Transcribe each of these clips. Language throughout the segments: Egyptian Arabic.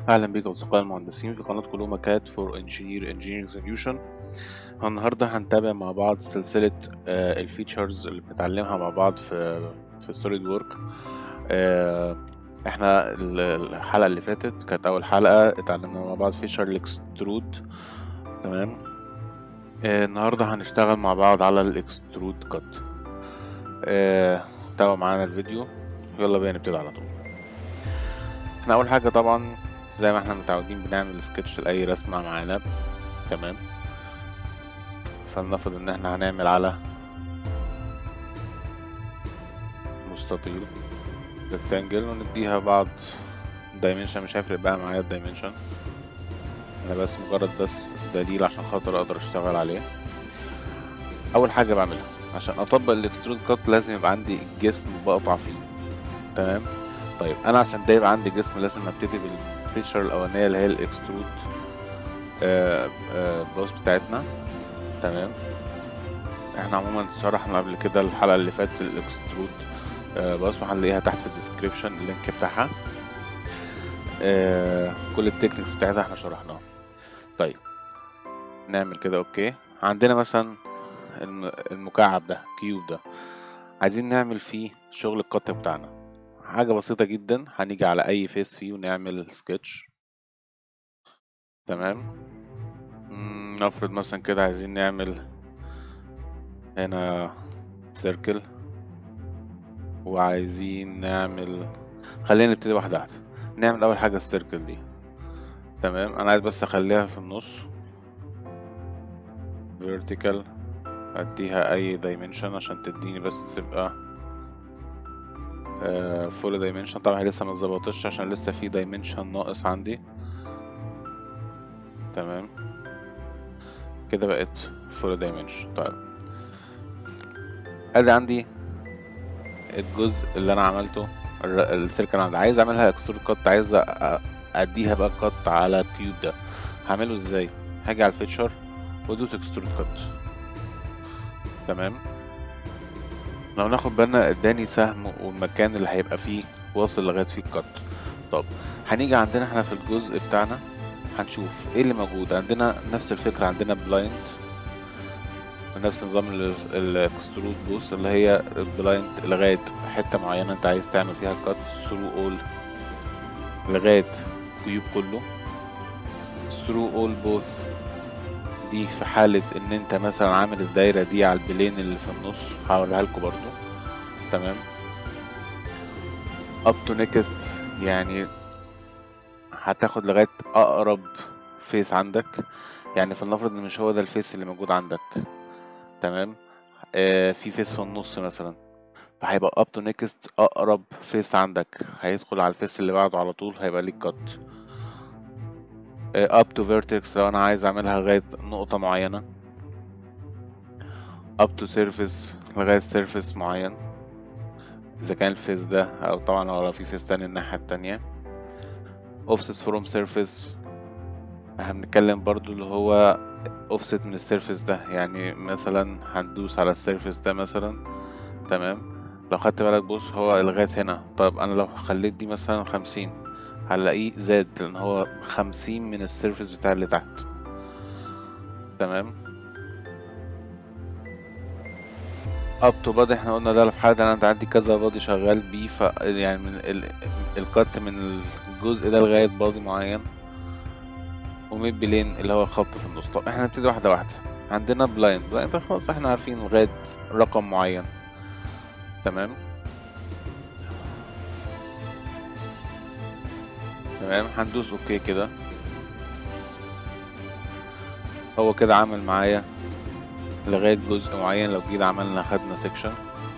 أهلا بيك أصدقائي المهندسين في قناة كلوما كات فور انجينير انجينيرنج سوليوشن النهاردة هنتابع مع بعض سلسلة آه، الفيتشرز اللي بنتعلمها مع بعض في في سوليد وورك احنا ال- الحلقة اللي فاتت كانت أول حلقة اتعلمنا مع بعض فيتشر الاكسترود تمام آه، النهاردة هنشتغل مع بعض على الاكسترود كات تابعوا معانا الفيديو يلا بينا نبتدي على طول احنا أول حاجة طبعا زي ما احنا متعودين بنعمل سكتش لأي رسمة معانا تمام فلنفرض ان احنا هنعمل على مستطيل ريكتانجل ونديها بعض دايمنشن مش هيفرق بقى معايا الدايمنشن انا بس مجرد بس دليل عشان خاطر اقدر اشتغل عليه اول حاجة بعملها عشان اطبق الاكسترود كات لازم يبقى عندي جسم بقطع فيه تمام طيب انا عشان ده يبقى عندي جسم لازم ابتدي بالفيتشر الاولانيه اللي هي الاكسترود آه آه بوست بتاعتنا تمام احنا عموما شرحنا قبل كده الحلقه اللي فاتت الاكسترود آه بس وهنلاقيها تحت في الديسكريبشن اللينك بتاعها آه كل التكنيكس بتاعتها احنا شرحناها طيب نعمل كده اوكي عندنا مثلا الم- المكعب ده كيوب ده عايزين نعمل فيه شغل القط بتاعنا حاجة بسيطة جدا هنيجي على أي فيس فيه ونعمل سكتش تمام مم، نفرض مثلا كده عايزين نعمل هنا سيركل وعايزين نعمل خلينا نبتدي واحدة واحدة نعمل أول حاجة السيركل دي تمام أنا عايز بس أخليها في النص vertical أديها أي dimension عشان تديني بس تبقى فول دايمنشن طبعا هي لسه ما اتظبطتش عشان لسه في دايمنشن ناقص عندي تمام كده بقت فول دايمنشن طيب ادي عندي الجزء اللي انا عملته الر- السيركل عندي عايز اعملها اكسترود كات عايز أ- اديها بقى كات على الكيوب ده هعمله ازاي هاجي على الفيتشر وادوس اكسترود كات تمام لو ناخد بالنا اداني سهم والمكان اللي هيبقى فيه واصل لغايه فيه الكت طب هنيجي عندنا احنا في الجزء بتاعنا هنشوف ايه اللي موجود عندنا نفس الفكره عندنا بلايند نفس نظام الاكسترود بوس اللي هي البلايند لغايه حته معينه انت عايز تعمل فيها كات ثرو اول لغايه كيوب كله ثرو اول بوث دي في حالة ان انت مثلا عامل الدايرة دي على البلين اللي في النص هوريها لكم برضو تمام up to next يعني هتاخد لغاية اقرب فيس عندك يعني فلنفرض ان مش هو ده الفيس اللي موجود عندك تمام آه في فيس في النص مثلا فهيبقى up to next اقرب فيس عندك هيدخل على الفيس اللي بعده على طول هيبقى ليك كات up to vertex لو انا عايز اعملها لغاية نقطة معينة up to surface لغاية surface معين اذا كان الفيس ده او طبعا لو في فيس تاني الناحية التانية offset from surface احنا بنتكلم برضو اللي هو offset من السيرفيس ده يعني مثلا هندوس على السيرفيس ده مثلا تمام لو خدت بالك بص هو لغاية هنا طب انا لو خليت دي مثلا خمسين هلاقيه زاد لان هو خمسين من السيرفيس بتاع اللي تحت تمام اب تو بادي احنا قلنا ده في حاله ان انا عندي كذا بادي شغال بيه ف يعني من ال... الكت من الجزء ده لغايه بادي معين وميد بلين اللي هو الخط في النص طب احنا نبتدي واحده واحده عندنا بلايند بلايند خلاص احنا عارفين لغايه رقم معين تمام تمام هندوس اوكي كده هو كده عمل معايا لغاية جزء معين لو جينا عملنا خدنا سيكشن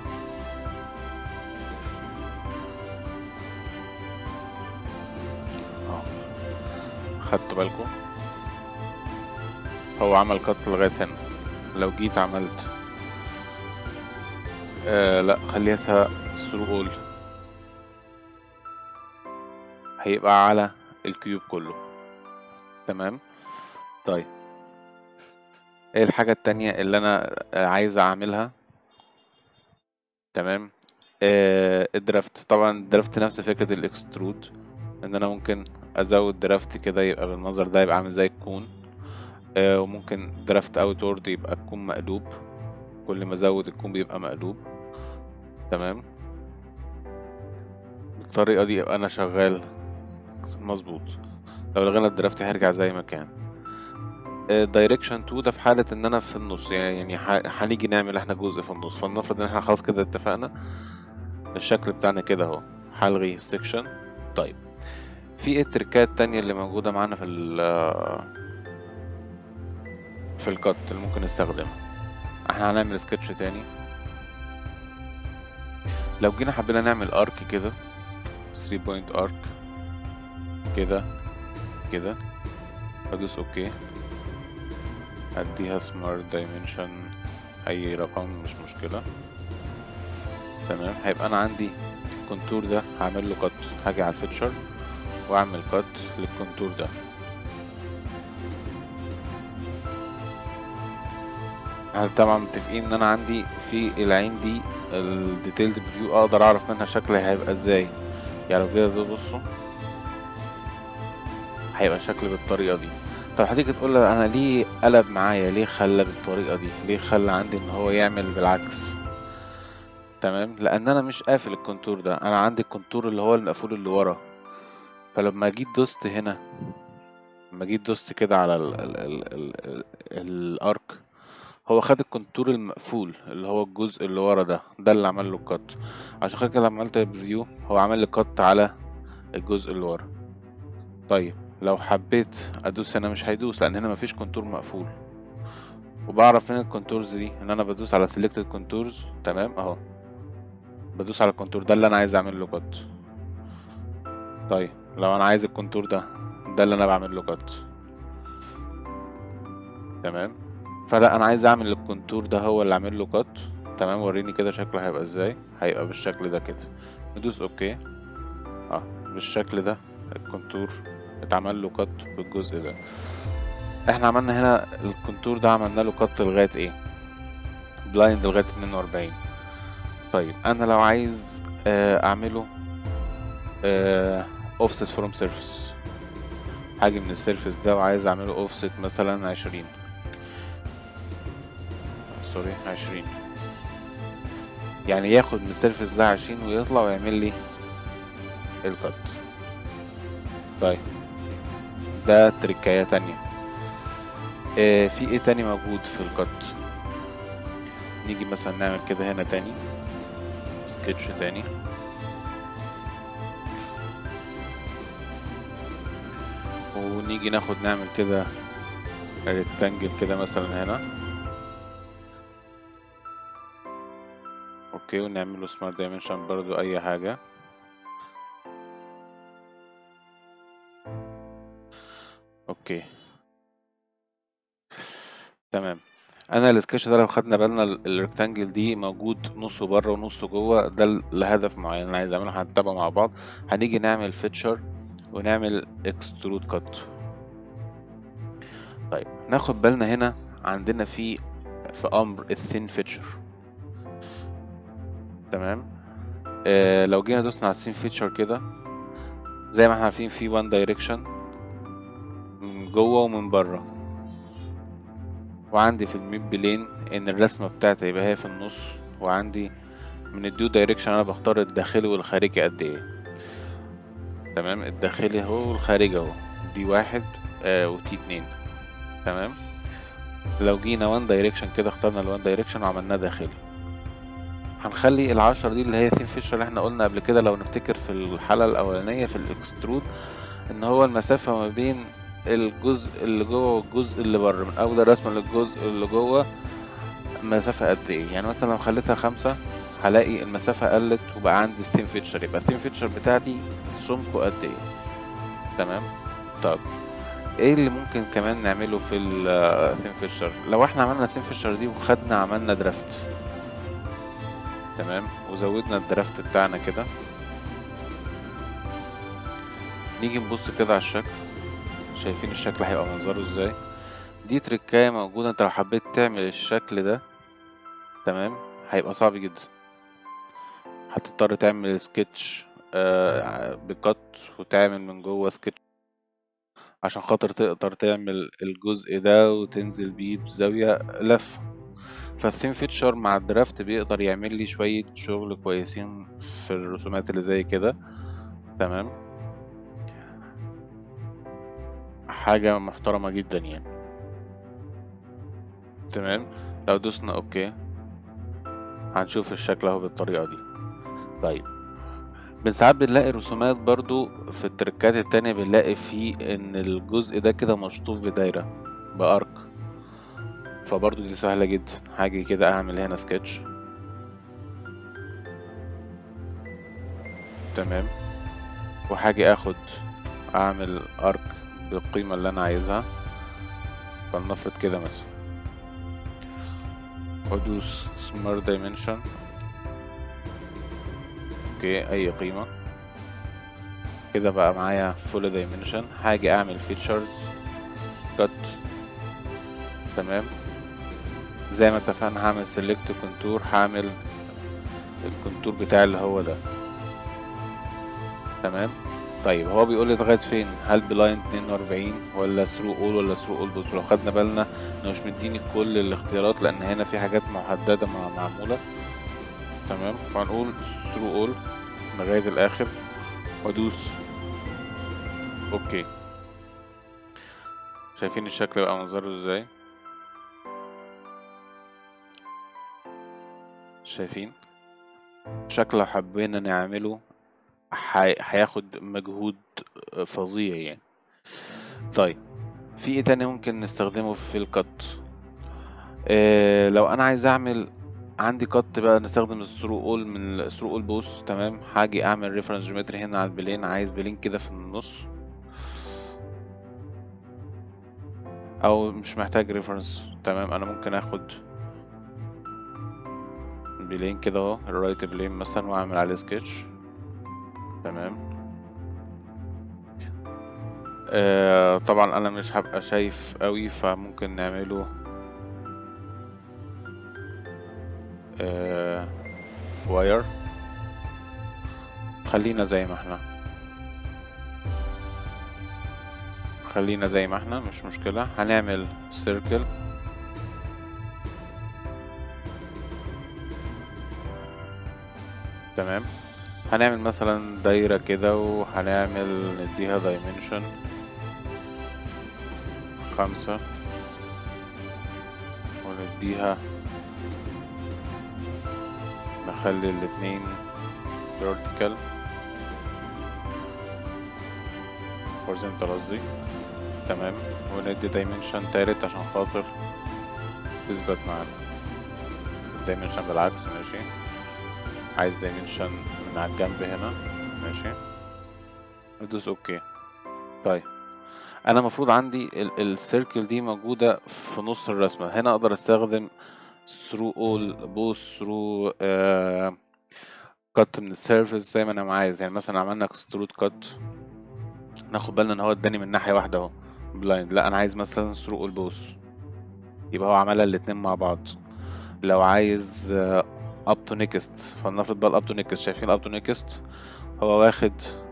خدتوا بالكم هو عمل كت لغاية هنا لو جيت عملت آه لا خليتها ثرو اول هيبقى على الكيوب كله تمام طيب ايه الحاجة التانية اللي انا آه، عايز اعملها تمام آه الدرافت طبعا الدرافت نفس فكرة الاكسترود ان انا ممكن ازود درافت كده يبقى بالمنظر ده يبقى عامل زي الكون آه وممكن درافت اوت وورد يبقى الكون مقلوب كل ما ازود الكون بيبقى مقلوب تمام بالطريقة دي يبقى انا شغال مظبوط لو لغينا الدرافت هيرجع زي ما كان دايركشن 2 ده في حالة ان انا في النص يعني هنيجي نعمل احنا جزء في النص فلنفرض ان احنا خلاص كده اتفقنا الشكل بتاعنا كده اهو هلغي السكشن طيب في ايه التركات التانية اللي موجودة معانا في ال في الكات اللي ممكن نستخدمها احنا هنعمل سكتش تاني لو جينا حبينا نعمل ارك كده 3 بوينت ارك كده كده ادوس اوكي اديها سمارت دايمنشن اي رقم مش مشكلة تمام هيبقى انا عندي الكونتور ده هعمل له كات هاجي على الفيتشر واعمل كات للكونتور ده احنا طبعا متفقين ان انا عندي في العين دي الديتيلد فيو اقدر اعرف منها شكلها هيبقى ازاي يعني لو كده بصوا هيبقى الشكل بالطريقه دي طب هتيجي تقول لي انا ليه قلب معايا ليه خلى بالطريقه دي ليه خلى عندي ان هو يعمل بالعكس تمام لان انا مش قافل الكونتور ده انا عندي الكونتور اللي هو المقفول اللي ورا فلما جيت دوست هنا لما جيت دوست كده على ال ال ال ال ال الارك هو خد الكونتور المقفول اللي هو الجزء اللي ورا ده ده اللي عمل له كات عشان كده لما عملت بريفيو هو عمل لي كات على الجزء اللي ورا طيب لو حبيت ادوس هنا مش هيدوس لان هنا مفيش كونتور مقفول وبعرف من الكونتورز دي ان انا بدوس على سيلكتد كونتورز تمام اهو بدوس على الكونتور ده اللي انا عايز اعمل له كات طيب لو انا عايز الكونتور ده ده اللي انا بعمل له كات تمام فلا انا عايز اعمل الكونتور ده هو اللي اعمل له كات تمام وريني كده شكله هيبقى ازاي هيبقى بالشكل ده كده ندوس اوكي اه بالشكل ده الكونتور اتعمل له كات بالجزء ده احنا عملنا هنا الكونتور ده عملنا له كات لغايه ايه بلايند لغايه 42 طيب انا لو عايز اعمله اوفست فروم سيرفيس حاجه من السيرفيس ده وعايز اعمله اوفست مثلا 20 سوري 20 يعني ياخد من السيرفيس ده 20 ويطلع ويعمل لي الكات طيب ده تركاية تانية آه في ايه تاني موجود في الكات نيجي مثلا نعمل كده هنا تاني سكتش تاني ونيجي ناخد نعمل كده ريكتانجل كده مثلا هنا اوكي ونعمل له سمارت دايمنشن برضو اي حاجه اوكي تمام انا السكتش ده لو خدنا بالنا الريكتانجل دي موجود نصه بره ونصه جوه ده لهدف معين انا عايز اعمله هنتابعه مع بعض هنيجي نعمل فيتشر ونعمل اكسترود كات طيب ناخد بالنا هنا عندنا في في امر الثين فيتشر تمام آه لو جينا دوسنا على الثين فيتشر كده زي ما احنا عارفين في وان دايركشن من جوه ومن بره وعندي في الميد بلين ان الرسمه بتاعتي يبقى هي في النص وعندي من الدو دايركشن انا بختار الداخلي والخارجي قد ايه تمام الداخلي اهو والخارجي اهو دي واحد آه وتي اتنين تمام لو جينا وان دايركشن كده اخترنا الوان دايركشن وعملناه داخلي هنخلي العشرة دي اللي هي ثين فيشر اللي احنا قلنا قبل كده لو نفتكر في الحلقة الأولانية في الاكسترود ان هو المسافة ما بين الجزء اللي جوه والجزء اللي بره من أول الرسمة للجزء اللي جوه مسافة قد ايه يعني مثلا لو خليتها خمسة هلاقي المسافة قلت وبقى عندي الثين فيتشر يبقى الثين فيتشر بتاعتي سمكه قد ايه تمام طب ايه اللي ممكن كمان نعمله في الثين فيشر لو احنا عملنا الثين فيشر دي وخدنا عملنا درافت تمام وزودنا الدرافت بتاعنا كده نيجي نبص كده على الشكل شايفين الشكل هيبقى منظره ازاي دي تركاية موجودة انت لو حبيت تعمل الشكل ده تمام هيبقى صعب جدا هتضطر تعمل سكتش آه بقط وتعمل من جوه سكتش عشان خاطر تقدر تعمل الجزء ده وتنزل بيه بزاوية لف فالثيم فيتشر مع الدرافت بيقدر يعمل لي شوية شغل كويسين في الرسومات اللي زي كده تمام حاجة محترمة جدا يعني تمام لو دوسنا اوكي هنشوف الشكل اهو بالطريقة دي طيب من ساعات بنلاقي رسومات برضو في التركات التانية بنلاقي فيه ان الجزء ده كده مشطوف بدايرة بارك فبرضو دي سهلة جدا هاجي كده اعمل هنا سكتش تمام وهاجي اخد اعمل ارك بالقيمة اللي انا عايزها فلنفرض كده مثلا وادوس سمارت دايمنشن اوكي اي قيمة كده بقى معايا فول دايمنشن هاجي اعمل فيتشرز كات تمام زي ما اتفقنا هعمل سيلكت كونتور هعمل الكونتور بتاعي اللي هو ده تمام طيب هو بيقول لي لغايه فين هل بلاين 42 ولا ثرو اول ولا ثرو اول بص لو خدنا بالنا انه مش مديني كل الاختيارات لان هنا في حاجات محدده مع معموله تمام فهنقول ثرو اول لغايه الاخر وادوس اوكي شايفين الشكل بقى منظره ازاي شايفين شكل لو حبينا نعمله هياخد مجهود فظيع يعني طيب في ايه تاني ممكن نستخدمه في الكت إيه لو انا عايز اعمل عندي كت بقى نستخدم الثرو اول من الثرو اول بوس تمام هاجي اعمل ريفرنس جيومتري هنا على البلين عايز بلين كده في النص او مش محتاج ريفرنس تمام انا ممكن اخد بلين كده اهو الرايت بلين مثلا واعمل عليه سكتش تمام آه طبعا انا مش هبقى شايف قوي فممكن نعمله آه واير خلينا زي ما احنا خلينا زي ما احنا مش مشكلة هنعمل سيركل تمام هنعمل مثلا دايرة كده وهنعمل نديها دايمنشن خمسة ونديها نخلي الاتنين vertical horizontal قصدي تمام وندي دايمنشن تالت عشان خاطر تثبت معانا دايمنشن بالعكس ماشي عايز دايمنشن من على الجنب هنا ماشي ندوس اوكي طيب انا المفروض عندي السيركل دي موجودة في نص الرسمة هنا اقدر استخدم through all both through uh, cut من السيرفيس زي ما انا عايز يعني مثلا عملنا اكسترود كات ناخد بالنا ان هو اداني من ناحية واحدة اهو بلايند لا انا عايز مثلا through all both يبقى هو عملها الاتنين مع بعض لو عايز اب تو نيكست فلنفرض بقى الاب تو نيكست شايفين الاب تو نيكست هو واخد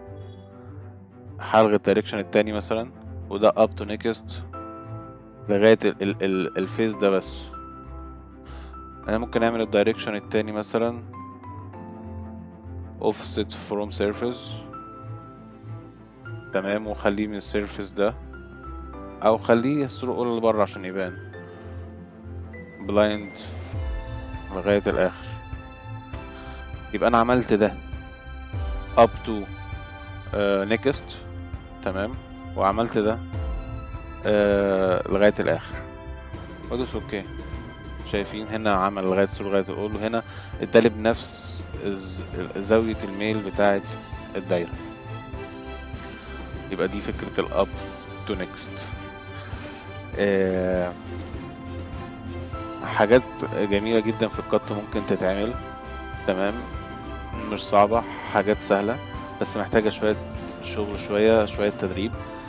حلقة الدايركشن التاني مثلا وده اب تو نيكست لغاية ال ال ال الفيس ده بس انا ممكن اعمل الدايركشن التاني مثلا offset from surface تمام وخليه من السيرفيس ده او خليه السروق اللي بره عشان يبان بلايند لغاية الاخر يبقى انا عملت ده up to uh, next تمام وعملت ده uh, لغاية الاخر وادوس اوكي شايفين هنا عمل لغاية السور لغاية الأول وهنا ادالي بنفس زاوية الميل بتاعة الدايرة يبقى دي فكرة الأب تو نيكست حاجات جميلة جدا في القط ممكن تتعمل تمام مش صعبة حاجات سهلة بس محتاجة شوية شغل شوية شوية تدريب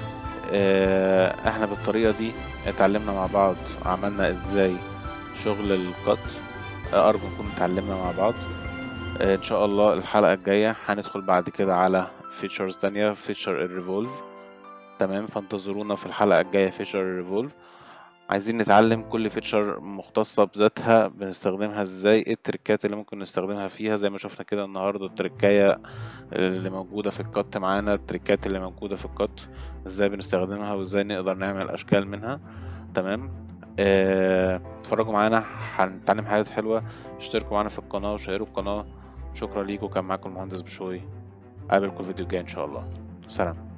احنا بالطريقة دي اتعلمنا مع بعض عملنا ازاي شغل القط ارجو نكون اتعلمنا مع بعض ان شاء الله الحلقة الجاية هندخل بعد كده على فيتشرز تانية فيتشر الريفولف تمام فانتظرونا في الحلقة الجاية فيشر ريفولف عايزين نتعلم كل فيتشر مختصة بذاتها بنستخدمها ازاي ايه التريكات اللي ممكن نستخدمها فيها زي ما شفنا كده النهاردة التريكاية اللي موجودة في الكت معانا التريكات اللي موجودة في الكت ازاي بنستخدمها وازاي نقدر نعمل اشكال منها تمام اه... اتفرجوا معانا هنتعلم حاجات حلوة اشتركوا معانا في القناة وشيروا القناة شكرا ليكم كان معاكم المهندس بشوي قابلكم الفيديو الجاي ان شاء الله سلام